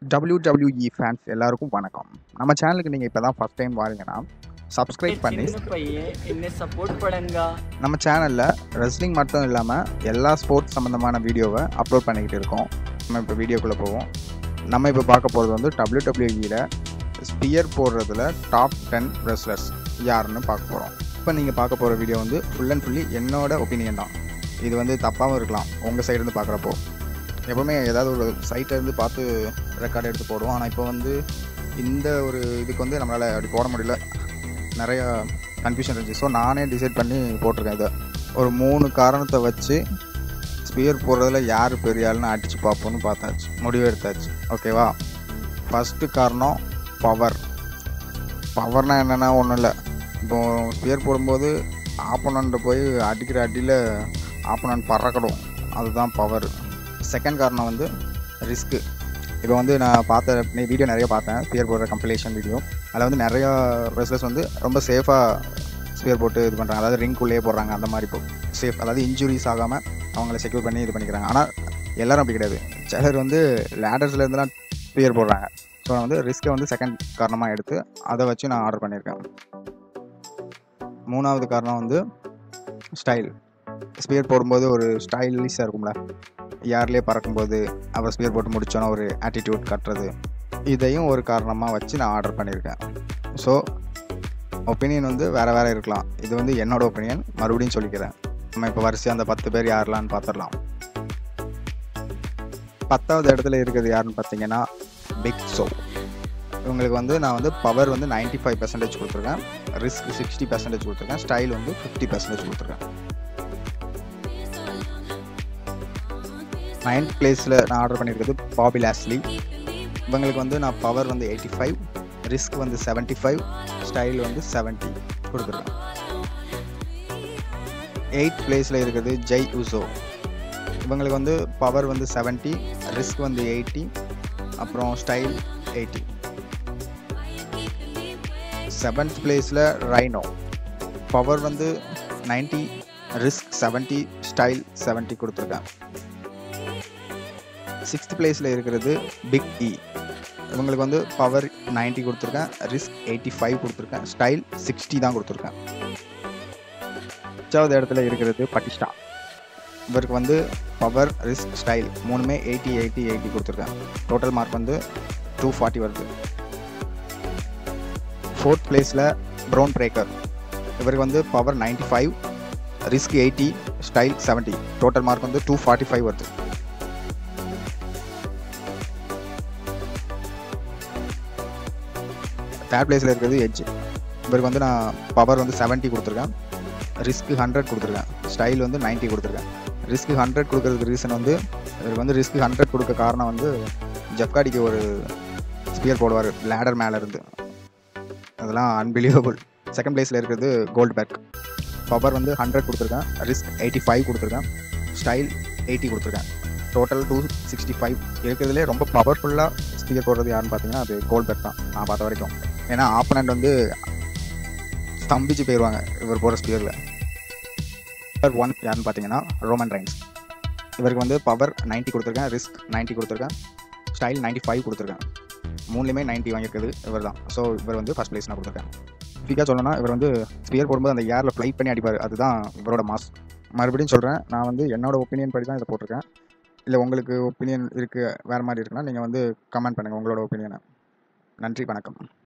WWE fans எல்லாருக்கும் வணக்கம் நம்ம சேனலுக்கு நீங்கள் இப்போ தான் ஃபஸ்ட் டைம் வாரீங்கன்னா சப்ஸ்கிரைப் பண்ணி చిన్న పయ్యే ఎన్ని సపోర్ట్ పడంగా நம்ம சேனலில் ரெஸ்லிங் மட்டும் இல்லாமல் எல்லா ஸ்போர்ட்ஸ் சம்மந்தமான வீடியோவை அப்லோட் பண்ணிக்கிட்டு இருக்கோம் நம்ம இப்போ வீடியோக்குள்ளே போவோம் நம்ம இப்போ பார்க்க போகிறது வந்து டபிள்யூடபிள்யூஇயில் ஸ்பியர் போடுறதுல டாப் டென் ரெஸ்லர்ஸ் யாருன்னு பார்க்க போகிறோம் இப்போ நீங்கள் பார்க்க போகிற வீடியோ வந்து ஃபுல் அண்ட் ஃபுல்லி என்னோட ஒப்பீனியன் தான் இது வந்து தப்பாகவும் இருக்கலாம் உங்கள் சைடுலேருந்து பார்க்குறப்போ எப்போவுமே ஏதாவது ஒரு சைட்டை இருந்து பார்த்து ரெக்கார்ட் எடுத்து போடுவோம் ஆனால் இப்போ வந்து இந்த ஒரு இதுக்கு வந்து நம்மளால் அப்படி போட முடியல நிறையா கன்ஃபியூஷன் இருந்துச்சு ஸோ நானே டிசைட் பண்ணி போட்டிருக்கேன் இதை ஒரு மூணு காரணத்தை வச்சு ஸ்பியர் போடுறதுல யார் பெரிய ஆளுன்னு அடித்து பார்ப்போம்னு பார்த்தாச்சு முடிவு எடுத்தாச்சு ஓகேவா ஃபஸ்ட்டு காரணம் பவர் பவர்னால் என்னென்னா ஒன்றும் இல்லை இப்போ ஸ்பியர் போடும்போது ஆப்போனண்ட்டை போய் அடிக்கிற அடியில் ஆப்போனண்ட் பறக்கணும் அதுதான் பவர் செகண்ட் காரணம் வந்து ரிஸ்க்கு இப்போ வந்து நான் பார்த்த வீடியோ நிறைய பார்த்தேன் ஸ்பியர் போடுற கம்பெலேஷன் வீடியோ அதில் வந்து நிறையா ரெஸ்லர்ஸ் வந்து ரொம்ப சேஃபாக ஸ்பியர் போட்டு இது பண்ணுறாங்க அதாவது ரிங்குள்ளேயே போடுறாங்க அந்த மாதிரி இப்போ சேஃப் அதாவது இன்ஜுரிஸ் ஆகாமல் அவங்கள செக்யூர் பண்ணி இது பண்ணிக்கிறாங்க ஆனால் எல்லாரும் அப்படி கிடையாது சிலர் வந்து லேடர்ஸ்ல இருந்துலாம் ஸ்பியர் போடுறாங்க ஸோ நான் வந்து ரிஸ்க்கை வந்து செகண்ட் காரணமாக எடுத்து அதை வச்சு நான் ஆர்டர் பண்ணியிருக்கேன் மூணாவது காரணம் வந்து ஸ்டைல் ஸ்பியர் போடும்போது ஒரு ஸ்டைலிஷாக இருக்கும்ல யார்லேயே பறக்கும்போது அப்புறம் ஸ்பியர் போட்டு முடிச்சோன்னா ஒரு ஆட்டிடியூட் கட்டுறது இதையும் ஒரு காரணமாக வச்சு நான் ஆர்டர் பண்ணியிருக்கேன் ஸோ ஒப்பீனியன் வந்து வேறு வேறு இருக்கலாம் இது வந்து என்னோட ஒப்பீனியன் மறுபடியும் சொல்லிக்கிறேன் நம்ம இப்போ வரிசையாக அந்த பத்து பேர் யாரெல்லாம்னு பார்த்துடலாம் பத்தாவது இடத்துல இருக்கிறது யாருன்னு பார்த்தீங்கன்னா பிக் ஷோ இவங்களுக்கு வந்து நான் வந்து பவர் வந்து நைன்ட்டி ஃபைவ் பர்சன்டேஜ் கொடுத்துருக்கேன் ரிஸ்க் சிக்ஸ்டி பர்சன்டேஜ் கொடுத்துருக்கேன் ஸ்டைல் வந்து ஃபிஃப்டி பர்சன்டேஜ் கொடுத்துருக்கேன் நைன்த் பிளேஸில் நான் ஆர்டர் பண்ணியிருக்கிறது பாபி லாஸ்லி இவங்களுக்கு வந்து நான் பவர் வந்து எயிட்டி ஃபைவ் ரிஸ்க் வந்து செவன்ட்டி ஃபைவ் ஸ்டைல் வந்து செவன்ட்டி கொடுத்துருக்கேன் எயிட் பிளேஸில் இருக்குது ஜெய் உசோ இவங்களுக்கு வந்து பவர் வந்து செவன்ட்டி ரிஸ்க் வந்து எயிட்டி அப்புறம் ஸ்டைல் எயிட்டி செவன்த் பிளேஸில் ரைனோ பவர் வந்து ninety risk seventy style seventy கொடுத்துருக்கேன் சிக்ஸ்த் பிளேஸில் இருக்கிறது பிக் இ இவங்களுக்கு வந்து பவர் நைன்ட்டி கொடுத்துருக்கேன் ரிஸ்க் எயிட்டி ஃபைவ் கொடுத்துருக்கேன் ஸ்டைல் சிக்ஸ்டி தான் கொடுத்துருக்கேன் அஞ்சாவது இடத்துல இருக்கிறது பட்டிஷ்டா இவருக்கு வந்து பவர் ரிஸ்க் ஸ்டைல் மூணுமே எயிட்டி எயிட்டி எயிட்டி கொடுத்துருக்கேன் டோட்டல் மார்க் வந்து டூ ஃபார்ட்டி வருது ஃபோர்த் பிளேஸில் ப்ரௌன் பிரேக்கர் இவருக்கு வந்து power ninety five risk eighty style seventy total mark வந்து டூ ஃபார்ட்டி ஃபைவ் வருது தேர்ட் பிளேஸில் இருக்கிறது எட்ஜ் இவருக்கு வந்து நான் பவர் வந்து செவன்ட்டி கொடுத்துருக்கேன் ரிஸ்க்கு ஹண்ட்ரட் கொடுத்துருக்கேன் ஸ்டைல் வந்து நைன்ட்டி கொடுத்துருக்கேன் ரிஸ்க்கு ஹண்ட்ரட் கொடுக்கறதுக்கு ரீசன் வந்து இவருக்கு வந்து ரிஸ்க்கு ஹண்ட்ரட் கொடுக்க காரணம் வந்து ஜப்காடிக்கு ஒரு ஸ்பியர் போடுவார் லேடர் மேலே இருந்து அதெல்லாம் அன்பிலீவபிள் செகண்ட் பிளேஸில் இருக்கிறது கோல்ட் பேக் பவர் வந்து ஹண்ட்ரட் கொடுத்துருக்கேன் ரிஸ்க் எயிட்டி ஃபைவ் கொடுத்துருக்கேன் ஸ்டைல் எயிட்டி கொடுத்துருக்கேன் டோட்டல் டூ சிக்ஸ்டி ஃபைவ் இருக்கிறதுலே ரொம்ப பவர்ஃபுல்லாக ஸ்பீக்கர் போடுறது யாருன்னு பார்த்தீங்கன்னா அது கோல்ட் பேக் தான் நான் பார்த்த வரைக்கும் ஏன்னா ஆப்பனண்ட் வந்து ஸ்தம்பிச்சு போயிடுவாங்க இவர் போகிற ஸ்பீக்கரில் நம்பர் ஒன் யாருன்னு பார்த்தீங்கன்னா ரோமன் ரைன்ஸ் இவருக்கு வந்து பவர் நைன்ட்டி கொடுத்துருக்கேன் ரிஸ்க் நைன்ட்டி கொடுத்துருக்கேன் ஸ்டைல் நைன்ட்டி ஃபைவ் கொடுத்துருக்கேன் மூணுலேயுமே நைன்ட்டி வாங்கியிருக்குது இவர் தான் ஸோ இவர் வந்து ஃபஸ்ட் பிளேஸ் நான் கொடுத்துருக்கேன் ஸ்பீக்காக சொல்லணும்னா இவர் வந்து ஸ்பியர் போடும்போது அந்த ஏரில் ஃப்ளைட் பண்ணி அடிப்பார் அதுதான் இவரோட மாஸ் மறுபடியும் சொல்கிறேன் நான் வந்து என்னோட ஒப்பீனியன் படி தான் இதை போட்டிருக்கேன் இல்லை உங்களுக்கு ஒப்பீனியன் இருக்குது வேறு மாதிரி இருக்குன்னா நீங்கள் வந்து கமெண்ட் பண்ணுங்கள் உங்களோட ஒப்பீனியனை நன்றி வணக்கம்